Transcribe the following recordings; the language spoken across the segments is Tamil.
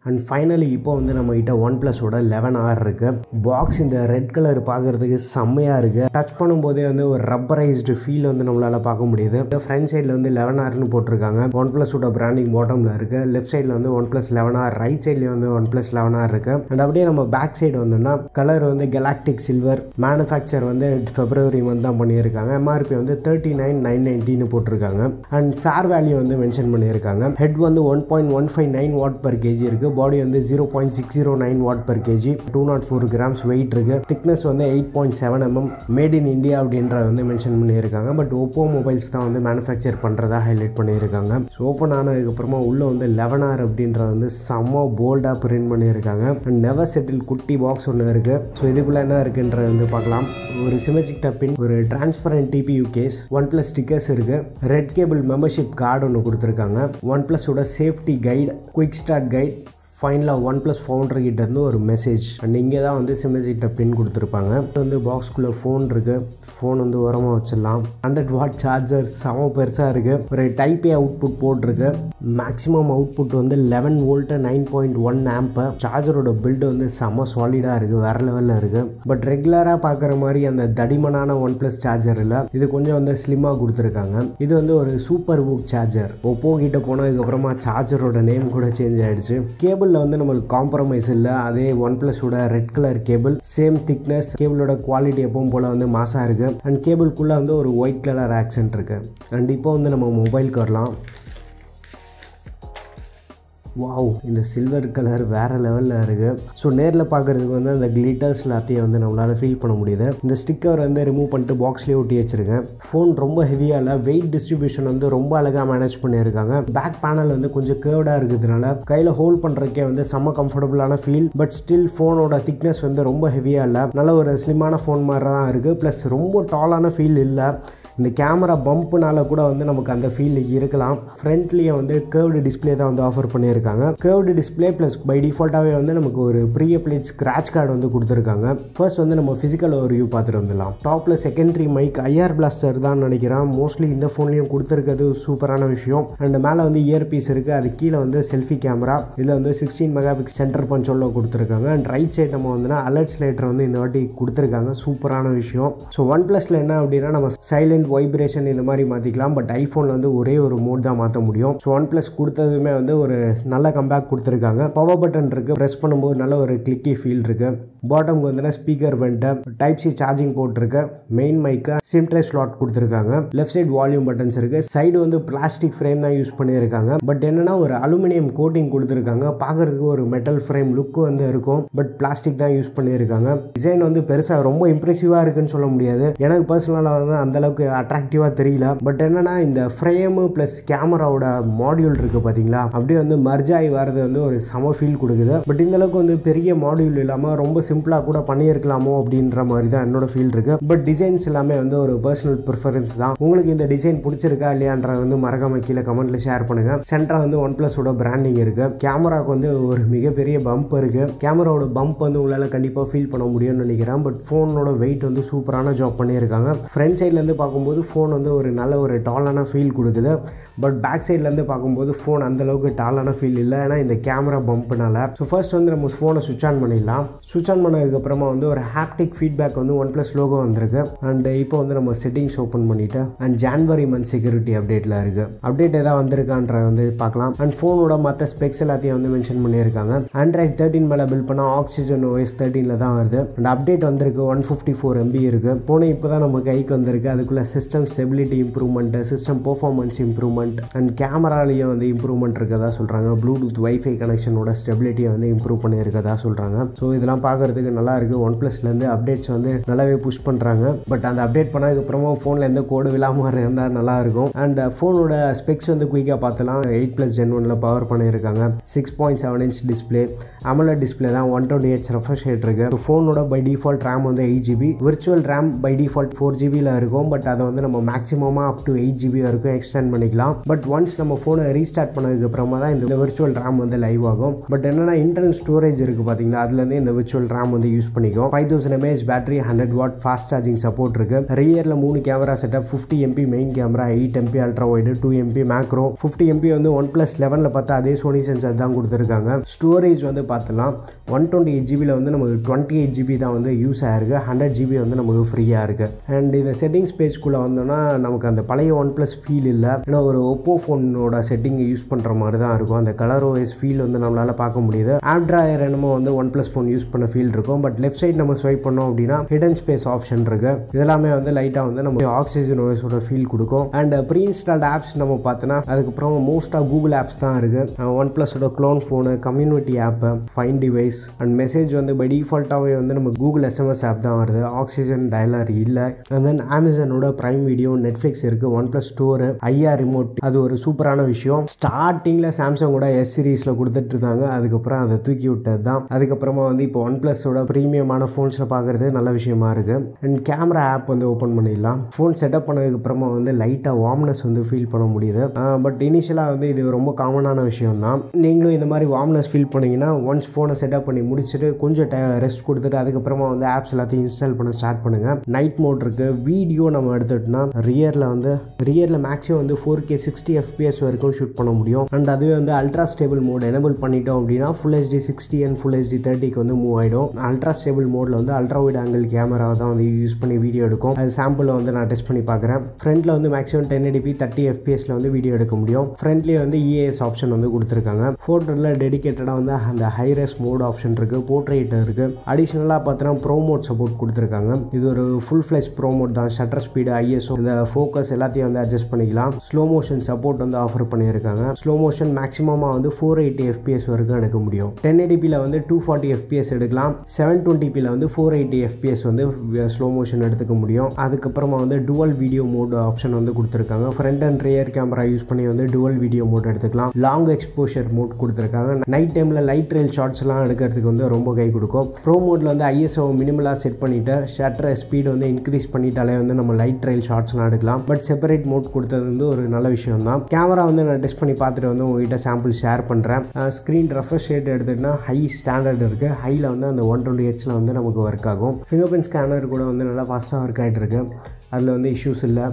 அண்ட் ஃபைனலி இப்போ வந்து நம்ம கிட்ட ஒன் ப்ளஸோட லெவன் ஆர் இருக்கு பாக்ஸ் இந்த ரெட் கலர் பார்க்கறதுக்கு செம்மையாக இருக்கு டச் பண்ணும்போதே வந்து ஒரு ரப்பரைஸ்டு ஃபீல் வந்து நம்மளால பார்க்க முடியுது ஃப்ரண்ட் சைடில் வந்து லெவன் ஆர்னு போட்டிருக்காங்க ஒன் ப்ளஸோட பிராண்டிங் பாட்டமில் இருக்கு லெஃப்ட் சைடில் வந்து one plus eleven R right சைட்லேயும் வந்து ஒன் ப்ளஸ் லெவன் ஆர் இருக்கு அண்ட் அப்படியே நம்ம பேக் சைடு வந்தோம்னா கலர் வந்து கெலாக்டிக் சில்வர் மேனுஃபேக்சர் வந்து பிப்ரவரி மந்த் தான் பண்ணியிருக்காங்க எம்ஆர்பி வந்து தேர்ட்டி நைன் நைன் நைன்டின்னு போட்டிருக்காங்க அண்ட் சார் வேல்யூ வந்து மென்ஷன் பண்ணியிருக்காங்க ஹெட் வந்து one point one five nine watt per KG இருக்கு பாடி வந்து zero point six zero nine watt per KG two nought four grams weight இருக்கு திக்னஸ் வந்து eight point seven MM made in India அப்படின்ற வந்து மென்ஷன் பண்ணியிருக்காங்க பட் ஓப்போ மொபைல்ஸ் தான் வந்து மேனுஃபேக்சர் பண்ணுறதா ஹைலைட் பண்ணியிருக்காங்க ஸோ ஓப்பன் ஆனதுக்கப்புறமா உள்ளே வந்து லெவன் ஆர் அப்படின்ற வந்து செம்ம போல்டாக பிரிண்ட் பண்ணியிருக்காங்க அண்ட் நெவர் செட்டில் குட்டி பாக்ஸ் ஒன்று இருக்குது ஸோ இதுக்குள்ளே என்ன இருக்குன்றது வந்து பார்க்கலாம் ஒரு சிமெஜிக் டப்பின் ஒரு transparent TPU case one plus stickers இருக்குது ரெட் கேபிள் மெம்பர்ஷிப் கார்டு ஒன்று கொடுத்துருக்காங்க ஒன் ப்ளஸோட safety guide quick start guide ஃபைனலாக ஒன் ப்ளஸ் ஃபவுண்டர் கிட்ட இருந்து ஒரு மெசேஜ் அண்ட் இங்கே தான் வந்து சிமெஜிக்கிட்ட பின் கொடுத்துருப்பாங்க வந்து பாக்ஸ்குள்ளே ஃபோன் இருக்குது ஃபோன் வந்து உரமாக வச்சிடலாம் ஹண்ட்ரட் வாட் சார்ஜர் செம பெருசாக இருக்குது ஒரு டைப் ஏ அவுட்புட் போட்டிருக்கு மேக்ஸிமம் அவுட்புட் வந்து eleven volt nine point one amp சார்ஜரோட பில்டு வந்து செம சாலிடாக இருக்குது வேறு லெவலில் இருக்குது பட் ரெகுலராக பார்க்குற மாதிரி அந்த தடிமனான ஒன் ப்ளஸ் சார்ஜர் இல்லை இது கொஞ்சம் வந்து ஸ்லிம்மாக கொடுத்துருக்காங்க இது வந்து ஒரு சூப்பர் புக் சார்ஜர் ஒப்போ கிட்ட போனதுக்கப்புறமா சார்ஜரோட நேம் கூட சேஞ்ச் ஆயிடுச்சு கேபிளில் வந்து நம்மளுக்கு காம்ப்ரமைஸ் இல்லை அதே ஒன் ப்ளஸோட red colour cable same thickness கேபிளோட குவாலிட்டி எப்பவும் போல் வந்து மாசாக இருக்குது அண்ட் கேபிள்குள்ளே வந்து ஒரு ஒயிட் கலர் ஆக்சென்ட் இருக்குது அண்ட் இப்போ வந்து நம்ம மொபைலுக்கு வரலாம் வாவ் இந்த சில்வர் கலர் வேறு லெவலில் இருக்குது ஸோ நேரில் பார்க்குறதுக்கு வந்து அந்த கிளிட்டர்ஸ் எல்லாத்தையும் வந்து நம்மளால் ஃபீல் பண்ண முடியுது இந்த ஸ்டிக்கர் வந்து ரிமூவ் பண்ணிட்டு பாக்ஸ்லேயே ஒட்டி வச்சுருக்கேன் ஃபோன் ரொம்ப ஹெவியாக இல்லை வெயிட் டிஸ்ட்ரிபியூஷன் வந்து ரொம்ப அழகாக மேனேஜ் பண்ணியிருக்காங்க பேக் பேனல் வந்து கொஞ்சம் கேர்டாக இருக்கிறதுனால கையில் ஹோல்ட் பண்ணுறக்கே வந்து செம்ம கம்ஃபர்டபுளான ஃபீல் பட் ஸ்டில் ஃபோனோட திக்னஸ் வந்து ரொம்ப ஹெவியாக இல்லை நல்ல ஒரு ஸ்லிம்மான ஃபோன் மாதிரி தான் இருக்குது ப்ளஸ் ரொம்ப டாலான ஃபீல் இல்லை இந்த கேமரா பம்ப்னால கூட வந்து நமக்கு அந்த ஃபீல் இருக்கலாம் ஃப்ரண்ட்லேயே வந்து கேர்வ்டு டிஸ்பிளே தான் வந்து ஆஃபர் பண்ணியிருக்காங்க கேர்வ்டு டிஸ்பிளே ப்ளஸ் பை டிஃபால்ட்டாகவே வந்து நமக்கு ஒரு ப்ரீ பிளேட் ஸ்க்ராட்ச் கார்டு வந்து கொடுத்துருக்காங்க ஃபர்ஸ்ட் வந்து நம்ம ஃபிசிக்கல் ஒரு வியூ பார்த்துட்டு வந்துடலாம் டாப்பில் செகண்டரி மைக் ஐஆர் பிளாஸ்டர் தான் நினைக்கிறேன் மோஸ்ட்லி இந்த ஃபோன்லேயும் கொடுத்துருக்கிறது சூப்பரான விஷயம் அண்ட் மேலே வந்து இயர் பீஸ் இருக்குது அது கீழே வந்து செல்ஃபி கேமரா இதில் வந்து சிக்ஸ்டீன் மெகா பிக்ஸ் சென்டர் பஞ்சோலில் கொடுத்துருக்காங்க அண்ட் ரைட் சைட் நம்ம வந்து அலர்ட் லேட்டர் வந்து இந்த வாட்டி கொடுத்துருக்காங்க சூப்பரான விஷயம் ஸோ ஒன் ப்ளஸில் என்ன அப்படின்னா நம்ம சைலண்ட் வைப்ரேஷன் இந்த மாதிரி மாற்றிக்கலாம் பட் ஐஃபோனில் வந்து ஒரே ஒரு மோட் தான் மாற்ற முடியும் ஸோ ஒன் ப்ளஸ் கொடுத்ததுமே வந்து ஒரு நல்ல கம்பேக் கொடுத்துருக்காங்க பவர் பட்டன் இருக்குது ப்ரெஸ் பண்ணும்போது நல்ல ஒரு கிளிக்கி ஃபீல் இருக்குது பாட்டம்க்கு வந்து ஸ்பீக்கர் வந்துட்டு டைப் சி சார்ஜிங் போர்ட் இருக்கு main mic sim tray slot கொடுத்துருக்காங்க லெஃப்ட் சைடு வால்யூம் பட்டன்ஸ் இருக்கு சைடு வந்து பிளாஸ்டிக் ஃப்ரேம் தான் யூஸ் பண்ணியிருக்காங்க பட் என்னன்னா ஒரு அலுமினியம் கோட்டிங் கொடுத்துருக்காங்க பார்க்கறதுக்கு ஒரு மெட்டல் ஃப்ரேம் லுக் வந்து இருக்கும் பட் பிளாஸ்டிக் தான் யூஸ் பண்ணியிருக்காங்க டிசைன் வந்து பெருசாக ரொம்ப இம்ப்ரெசிவாக இருக்குன்னு சொல்ல முடியாது எனக்கு பர்சனலாக வந்து அந்த அளவுக்கு அட்ராக்டிவாக தெரியல பட் என்னன்னா இந்த ஃப்ரேமு ப்ளஸ் கேமராவோட மாடியூல் இருக்கு பார்த்தீங்களா அப்படியே வந்து மர்ஜ் ஆகி வர்றது வந்து ஒரு சம ஃபீல் கொடுக்குது பட் இந்த அளவுக்கு வந்து பெரிய மாடியூல் இல்லாமல் ரொம்ப சிம்பிளாக கூட பண்ணியிருக்கலாமோ அப்படின்ற மாதிரி தான் என்னோட ஃபீல் இருக்கு பட் டிசைன்ஸ் எல்லாமே வந்து ஒரு பர்சனல் ப்ரிஃபரன்ஸ் தான் உங்களுக்கு இந்த டிசைன் பிடிச்சிருக்கா இல்லையான்ற வந்து மறக்காம கீழே கமெண்ட்ல ஷேர் பண்ணுங்க சென்டரா வந்து ஒன் பிளஸோட பிராண்டிங் இருக்கு கேமராக்கு வந்து ஒரு மிகப்பெரிய பம்ப் இருக்கு கேமராவோட பம்ப் வந்து உங்களால் கண்டிப்பாக ஃபீல் பண்ண முடியும்னு நினைக்கிறேன் பட் ஃபோனோட வெயிட் வந்து சூப்பரான ஜாப் பண்ணியிருக்காங்க ஃப்ரண்ட் சைட்லேருந்து பார்க்கும்போது ஃபோன் வந்து ஒரு நல்ல ஒரு டாலான ஃபீல் கொடுக்குது பட் பேக் சைட்லேருந்து பார்க்கும்போது ஃபோன் அந்த அளவுக்கு டாலான ஃபீல் இல்லை ஏன்னா இந்த கேமரா பம்ப்னால ஸோ ஃபர்ஸ்ட் வந்து நம்ம ஃபோனை சுவிச் ஆன் பண்ணிடலாம் சுவிச் ஆன் பண்ணதுக்கப்புறமா வந்து ஒரு ஹாப்டிக் ஃபீட்பேக் வந்து ஒன் ப்ளஸ் லோகோ வந்திருக்கு அண்ட் இப்போ வந்து நம்ம செட்டிங்ஸ் ஓப்பன் பண்ணிட்டு அண்ட் ஜான்வரி மந்த் செக்யூரிட்டி அப்டேட்டில் இருக்கு அப்டேட் ஏதாவது வந்திருக்கான்ற வந்து பார்க்கலாம் அண்ட் ஃபோனோட மற்ற ஸ்பெக்ஸ் எல்லாத்தையும் வந்து மென்ஷன் பண்ணியிருக்காங்க ஆண்ட்ராய்ட் தேர்ட்டின் மேலே பில் பண்ணால் ஆக்சிஜன் ஓஎஸ் தேர்ட்டீனில் தான் வருது அண்ட் அப்டேட் வந்திருக்கு ஒன் ஃபிஃப்டி ஃபோர் எம்பி இருக்கு ஃபோனு இப்போ தான் நம்ம கைக்கு வந்திருக்கு அதுக்குள்ள system stability improvement system performance improvement and கேமராலையும் வந்து இம்ப்ரூவ்மெண்ட் இருக்கதா சொல்கிறாங்க ப்ளூடூத் வைஃபை கனெக்ஷனோட ஸ்டெபிலிட்டியை வந்து இம்ப்ரூவ் பண்ணியிருக்கதா சொல்கிறாங்க ஸோ இதெல்லாம் பார்க்குறதுக்கு நல்லா இருக்குது ஒன் ப்ளஸ்லேருந்து அப்டேட்ஸ் வந்து நல்லாவே புஷ் பண்ணுறாங்க பட் அந்த அப்டேட் பண்ணதுக்கப்புறமா ஃபோனில் எந்த கோடு விழாமல் இருந்தால் நல்லா இருக்கும் அண்ட் ஃபோனோட ஸ்பெக்ஸ் வந்து குயிக்காக பார்த்தலாம் எயிட் ப்ளஸ் ஜென் ஒனில் பவர் பண்ணியிருக்காங்க six point seven inch display AMOLED display தான் one twenty eight refresh rate இருக்கு ஃபோனோட பை டிஃபால்ட் ரேம் வந்து eight GB virtual RAM by default four ஜிபியில் இருக்கும் பட் அதை வந்து நம்ம மேக்ஸிமமாக அப் டு எயிட் ஜிபி வரைக்கும் எக்ஸ்டெண்ட் பண்ணிக்கலாம் பட் ஒன்ஸ் நம்ம ஃபோனை ரீஸ்டார்ட் பண்ணதுக்கு அப்புறமா தான் இந்த விர்ச்சுவல் ரேம் வந்து லைவ் ஆகும் பட் என்னன்னா இன்டர்னல் ஸ்டோரேஜ் இருக்குது பார்த்தீங்களா அதுலேருந்து இந்த விர்ச்சுவல் ரேம் வந்து யூஸ் பண்ணிக்கும் five thousand mAh battery hundred watt fast charging support இருக்கு ரியரில் மூணு camera setup fifty MP main camera eight MP ultra wide two MP macro fifty MP வந்து ஒன் ப்ளஸ் லெவனில் பார்த்தா அதே சோனி சென்சார் தான் கொடுத்துருக்காங்க ஸ்டோரேஜ் வந்து பார்த்தலாம் ஒன் டுவெண்ட்டி எயிட் ஜிபியில் வந்து நமக்கு டுவெண்ட்டி எயிட் ஜிபி தான் வந்து யூஸ் ஆயிருக்கு ஹண்ட்ரட் ஜிபி வந்து நமக்கு ஃப்ரீயாக இருக்குது அண்ட் இந்த செட்டிங்ஸ் பேஜ்குள்ளே வந்தோம்னா நமக்கு அந்த பழைய ஒன் ப்ளஸ் ஃபீல் இல்லை ஏன்னா ஒரு ஒப்போ ஃபோனோட செட்டிங்கை யூஸ் பண்ணுற மாதிரி தான் இருக்கும் அந்த கலர் ஓஎஸ் ஃபீல் வந்து நம்மளால் பார்க்க முடியுது ஆப் ட்ராயர் என்னமோ வந்து ஒன் ப்ளஸ் ஃபோன் யூஸ் பண்ண ஃபீல் இருக்கும் பட் லெஃப்ட் சைட் நம்ம ஸ்வைப் பண்ணோம் அப்படின்னா ஹிடன் ஸ்பேஸ் ஆப்ஷன் இருக்கு இதெல்லாமே வந்து லைட்டாக வந்து நம்ம ஆக்சிஜன் ஓஎஸோட ஃபீல் கொடுக்கும் அண்ட் ப்ரீ இன்ஸ்டால்ட் ஆப்ஸ் நம்ம பார்த்தோன்னா அதுக்கப்புறம் மோஸ்ட்டாக கூகுள் ஆப்ஸ் தான் இருக்குது one plus clone phone community app find device and message வந்து பை டிஃபால்ட்டாகவே வந்து நம்ம கூகுள் எஸ்எம்எஸ் ஆப் தான் வருது ஆக்சிஜன் டயலர் இல்லை அண்ட் தென் அமேசானோட ப்ரைம் வீடியோ நெட்ஃப்ளிக்ஸ் இருக்குது one plus store IR remote அது ஒரு சூப்பரான விஷயம் ஸ்டார்டிங்கில் சாம்சங் கூட எஸ் சீரீஸில் கொடுத்துட்டு இருந்தாங்க அதுக்கப்புறம் அதை தூக்கி விட்டது தான் அதுக்கப்புறமா வந்து இப்போ ஒன் ப்ளஸோட ப்ரீமியமான ஃபோன்ஸில் பார்க்குறது நல்ல விஷயமா இருக்குது அண்ட் கேமரா ஆப் வந்து ஓப்பன் பண்ணிடலாம் ஃபோன் செட்டப் பண்ணதுக்கு அப்புறமா வந்து லைட்டாக வார்ம்னஸ் வந்து ஃபீல் பண்ண முடியுது பட் இனிஷியலாக வந்து இது ரொம்ப காமனான விஷயம் தான் நீங்களும் இந்த மாதிரி வார்ம்னஸ் ஃபீல் பண்ணீங்கன்னா ஒன்ஸ் ஃபோனை செட்டப் பண்ணி முடிச்சுட்டு கொஞ்சம் ரெஸ்ட் கொடுத்துட்டு அதுக்கப்புறமா வந்து ஆப்ஸ் எல்லாத்தையும் இன்ஸ்டால் பண்ண ஸ்டார்ட் பண்ணுங்கள் நைட் மோட் இருக்குது வீடியோ நம்ம எடுத்துட்டோம்னா ரியரில் வந்து ரியரில் மேக்ஸிமம் வந்து ஃபோர் கே சிக்ஸ்டி எஃபிஎஸ் வரைக்கும் ஷூட் பண்ண முடியும் அண்ட் அதுவே வந்து அல்ட்ரா ஸ்டேபிள் மோட் எனபிள் பண்ணிட்டோம் அப்படின்னா full HD sixty and full HD தேர்ட்டிக்கு வந்து மூவ் ஆகிடும் அல்ட்ரா ஸ்டேபிள் மோடில் வந்து அல்ட்ரா வைட் ஆங்கிள் கேமரா தான் வந்து யூஸ் பண்ணி வீடியோ எடுக்கும் அது சாம்பிள் வந்து நான் டெஸ்ட் பண்ணி பார்க்குறேன் ஃப்ரண்ட்டில் வந்து மேக்ஸிமம் டென் எடிபி தேர்ட்டி எஃபிஎஸ்ல வந்து வீடியோ எடுக்க முடியும் ஃப்ரண்ட்லேயே வந்து இஏஎஸ் ஆப்ஷன் வந்து கொடுத்துருக்காங்க ஃபோட்டோவில் டெடிக்கேட்டடாக வந்து அந்த ஹைரஸ் மோட் ஆப்ஷன் இருக்குது போர்ட்ரேட் இருக்குது அடிஷ்னலாக பார்த்தோன்னா ப்ரோ மோட் சப்போர்ட் கொடுத்துருக்காங்க இது ஒரு ஃபுல் ஃப்ளெஷ் ப்ரோ மோட் தான் ஷட்டர் ஸ்பீடு ஐஎஸ்ஓ இந்த ஃபோக்கஸ் எல்லாத்தையும் வந்து அட்ஜஸ்ட் பண்ணிக்கலாம் ஸ்லோ மோஷன் சப்போர்ட் வந்து ஆஃபர் பண்ணியிருக்காங்க ஸ்லோ மோஷன் மேக்ஸிமமாக வந்து ஃபோர் எயிட்டி எஃபிஎஸ் வரைக்கும் எடுக்க முடியும் டென் எடிபியில் வந்து டூ ஃபார்ட்டி எஃபிஎஸ் எடுக்கலாம் செவன் டுவெண்ட்டிபியில் வந்து ஃபோர் எயிட்டி எஃபிஎஸ் வந்து ஸ்லோ மோஷன் எடுத்துக்க முடியும் அதுக்கப்புறமா வந்து டுவல் வீடியோ மோட் ஆப்ஷன் வந்து கொடுத்துருக்காங்க front and rear camera use பண்ணி வந்து டுவல் வீடியோ மோட் எடுத்துக்கலாம் லாங் எக்ஸ்போஷர் மோட் கொடுத்துருக்காங்க நைட் டைமில் லைட் ட்ரெயில் ஷார்ட்ஸ்லாம் எடுக்கிறதுக்கு வந்து ரொம்ப கை கொடுக்கும் ப்ரோ மோடில் வந்து ஐஎஸ்ஓ மினிமலாக செட் பண்ணிவிட்டு ஷட்டர் ஸ்பீடு வந்து இன்க்ரீஸ் பண்ணிட்டாலே வந்து நம்ம லைட் ட்ரெயில் ஷார்ட்ஸ்லாம் எடுக்கலாம் பட் செப்பரேட் மோட் கொடுத்தது வந்து ஒரு நல்ல விஷயம் தான் கேமரா வந்து நான் டெஸ்ட் பண்ணி பார்த்துட்டு வந்து உங்ககிட்ட சாம்பிள் ஷேர் பண்ணுறேன் ஸ்க்ரீன் ரெஃப்ரெஷ் ரேட் எடுத்துகிட்டா ஹை ஸ்டாண்டர்ட் இருக்குது ஹையில் வந்து அந்த ஒன் டுவெண்ட்டி ஹெட்ஸில் வந்து நமக்கு ஒர்க் ஆகும் ஃபிங்கர் பிரிண்ட் ஸ்கேனர் கூட வந்து நல்லா ஃபாஸ்ட்டாக ஒர்க் ஆகிட்டு இருக்கு அதில் வந்து இஷ்யூஸ் இல்லை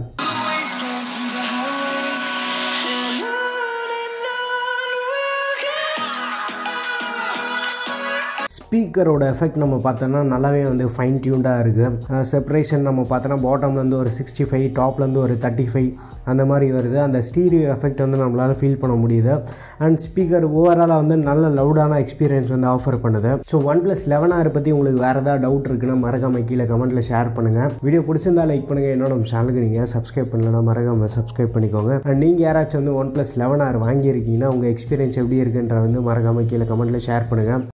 ஸ்பீக்கரோட எஃபெக்ட் நம்ம பார்த்தோன்னா நல்லாவே வந்து ஃபைன் டியூன்டாக இருக்குது செப்பரேஷன் நம்ம பார்த்தோன்னா பாட்டம்லேருந்து ஒரு சிக்ஸ்டி ஃபைவ் டாப்லேருந்து ஒரு தேர்ட்டி ஃபைவ் அந்த மாதிரி வருது அந்த ஸ்டீரியோ எஃபெக்ட் வந்து நம்மளால் ஃபீல் பண்ண முடியுது அண்ட் ஸ்பீக்கர் ஓவராலாக வந்து நல்ல லவுடான எக்ஸ்பீரியன்ஸ் வந்து ஆஃபர் பண்ணுது so one plus eleven R பற்றி உங்களுக்கு வேறு ஏதாவது டவுட் இருக்குன்னா மறக்காம கீழே கமெண்ட்டில் ஷேர் பண்ணுங்கள் வீடியோ பிடிச்சிருந்தா லைக் பண்ணுங்கள் என்னோட நம்ம சேனலுக்கு நீங்கள் சப்ஸ்கிரைப் பண்ணலன்னா மறக்காம சப்ஸ்கிரைப் பண்ணிக்கோங்க அண்ட் நீங்கள் யாராச்சும் வந்து ஒன் ப்ளஸ் லெவன் ஆர் வாங்கியிருக்கீங்கன்னா உங்கள் எக்ஸ்பீரியன்ஸ் எப்படி இருக்குன்ற வந்து மறக்காம கீழே கமெண்ட்டில் ஷேர் பண்ணுங்கள்